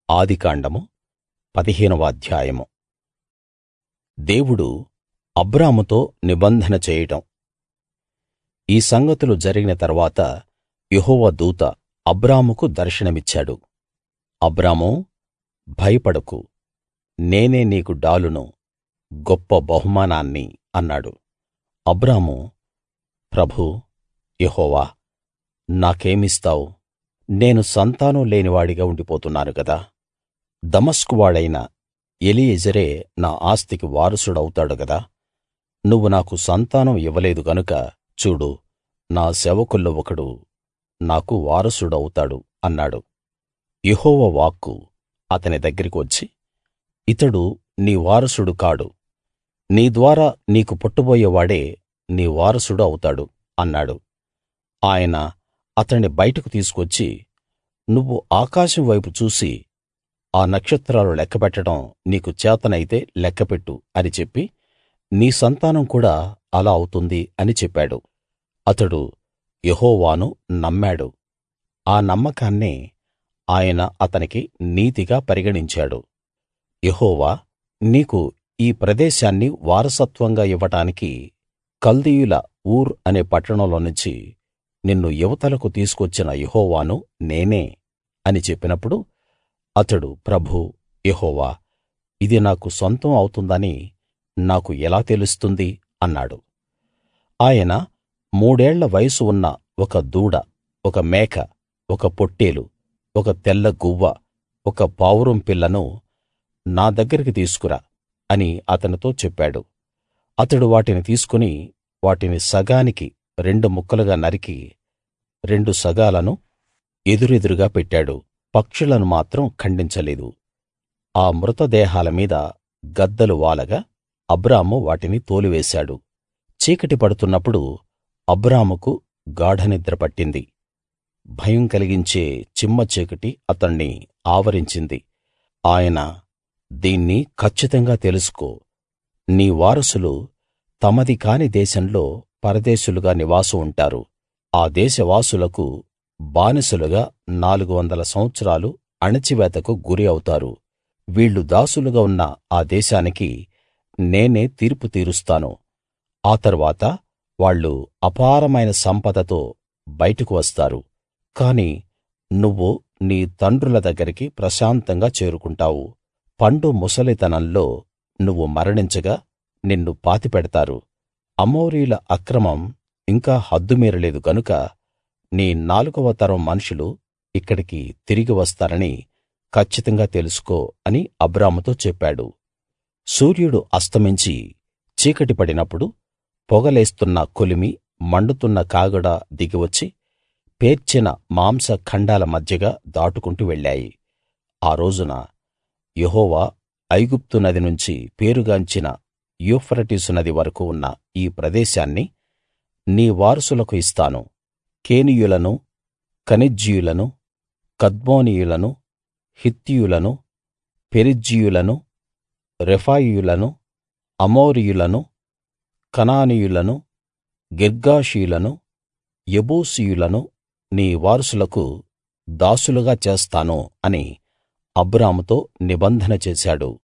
ఆదికాండము పదిహేనవ అధ్యాయము దేవుడు అబ్రాముతో నిబంధన చేయడం ఈ సంగతులు జరిగిన తరువాత యెహోవా దూత అబ్రాముకు దర్శనమిచ్చాడు అబ్రామూ భయపడకు నేనే నీకు డాలును గొప్ప బహుమానాన్ని అన్నాడు అబ్రాము ప్రభూ యెహోవా నాకేమిస్తావు నేను సంతానం లేనివాడిగా ఉండిపోతున్నాను గదా దమస్కు వాడైన ఎలీయెజెరే నా ఆస్తికి వారసుడవుతాడు గదా నువ్వు నాకు సంతానం ఇవ్వలేదు గనుక చూడు నా సేవకుల్లో ఒకడు నాకు వారసుడవుతాడు అన్నాడు యెహోవా వాక్కు అతని దగ్గరికి వచ్చి ఇతడు నీ వారసుడు కాడు నీ ద్వారా నీకు పుట్టబోయే వాడే నీ వారసుడు అవుతాడు అన్నాడు ఆయన అతణ్ణి బయటకు తీసుకొచ్చి నువ్వు ఆకాశం వైపు చూసి ఆ నక్షత్రాలు లెక్కపెట్టడం నీకు చేతనైతే లెక్కపెట్టు అని చెప్పి నీ సంతానం కూడా అలా అవుతుంది అని చెప్పాడు అతడు యెహోవాను నమ్మాడు ఆ నమ్మకాన్నే ఆయన అతనికి నీతిగా పరిగణించాడు యెహోవా నీకు ఈ ప్రదేశాన్ని వారసత్వంగా ఇవ్వడానికి కల్దీయుల ఊర్ అనే పట్టణంలో నుంచి నిన్ను ఇవతలకు తీసుకొచ్చిన యెహోవాను నేనే అని చెప్పినప్పుడు అతడు ప్రభూ యెహోవా ఇది నాకు సొంతం అవుతుందని నాకు ఎలా తెలుస్తుంది అన్నాడు ఆయన మూడేళ్ల వయసు ఉన్న ఒక దూడ ఒక మేక ఒక పొట్టేలు ఒక తెల్ల గువ్వ ఒక పావురం పిల్లను నా దగ్గరికి తీసుకురా అని అతనితో చెప్పాడు అతడు వాటిని తీసుకుని వాటిని సగానికి రెండు ముక్కలుగా నరికి రెండు సగాలను ఎదురెదురుగా పెట్టాడు పక్షులను మాత్రం ఖండించలేదు ఆ మృతదేహాల మీద గద్దలు వాలగా అబ్రాము వాటిని తోలివేశాడు చీకటి పడుతున్నప్పుడు అబ్రాముకు గాఢనిద్ర పట్టింది భయం కలిగించే చిమ్మ చీకటి అతణ్ణి ఆవరించింది ఆయన దీన్ని కచ్చితంగా తెలుసుకో నీ వారసులు తమది కాని దేశంలో పరదేశులుగా నివాసం ఉంటారు ఆ దేశవాసులకు బానిసలుగా నాలుగు వందల సంవత్సరాలు అణచివేతకు గురి అవుతారు వీళ్ళు దాసులుగా ఉన్న ఆ దేశానికి నేనే తీర్పు తీరుస్తాను ఆ తరువాత వాళ్ళు అపారమైన సంపదతో బయటకు వస్తారు కాని నువ్వు నీ తండ్రుల దగ్గరికి ప్రశాంతంగా చేరుకుంటావు పండు ముసలితనంలో నువ్వు మరణించగా నిన్ను పాతిపెడతారు అమోరీయుల అక్రమం ఇంకా హద్దుమీరలేదు గనుక నీ నాలుగవ తరం మనుషులు ఇక్కడికి తిరిగి వస్తారని కచ్చితంగా తెలుసుకో అని అబ్రాముతో చెప్పాడు సూర్యుడు అస్తమించి చీకటి పడినప్పుడు పొగలేస్తున్న కొలిమి మండుతున్న కాగడా దిగివచ్చి పేర్చిన మాంస ఖండాల మధ్యగా దాటుకుంటూ వెళ్ళాయి ఆ రోజున యెహోవా ఐగుప్తు నది నుంచి పేరుగాంచిన యూఫ్రటీసు నది వరకూ ఉన్న ఈ ప్రదేశాన్ని నీ వారసులకు ఇస్తాను కేనీయులను కనిజ్జీయులను కద్మోనీయులను హిత్తీయులను పెరిజ్జీయులను రెఫాయీయులను అమోరీయులను కనానీయులను గిర్గాషీయులను యెబూసీయులను నీ వారసులకు దాసులుగా చేస్తాను అని అబ్రాముతో నిబంధన చేశాడు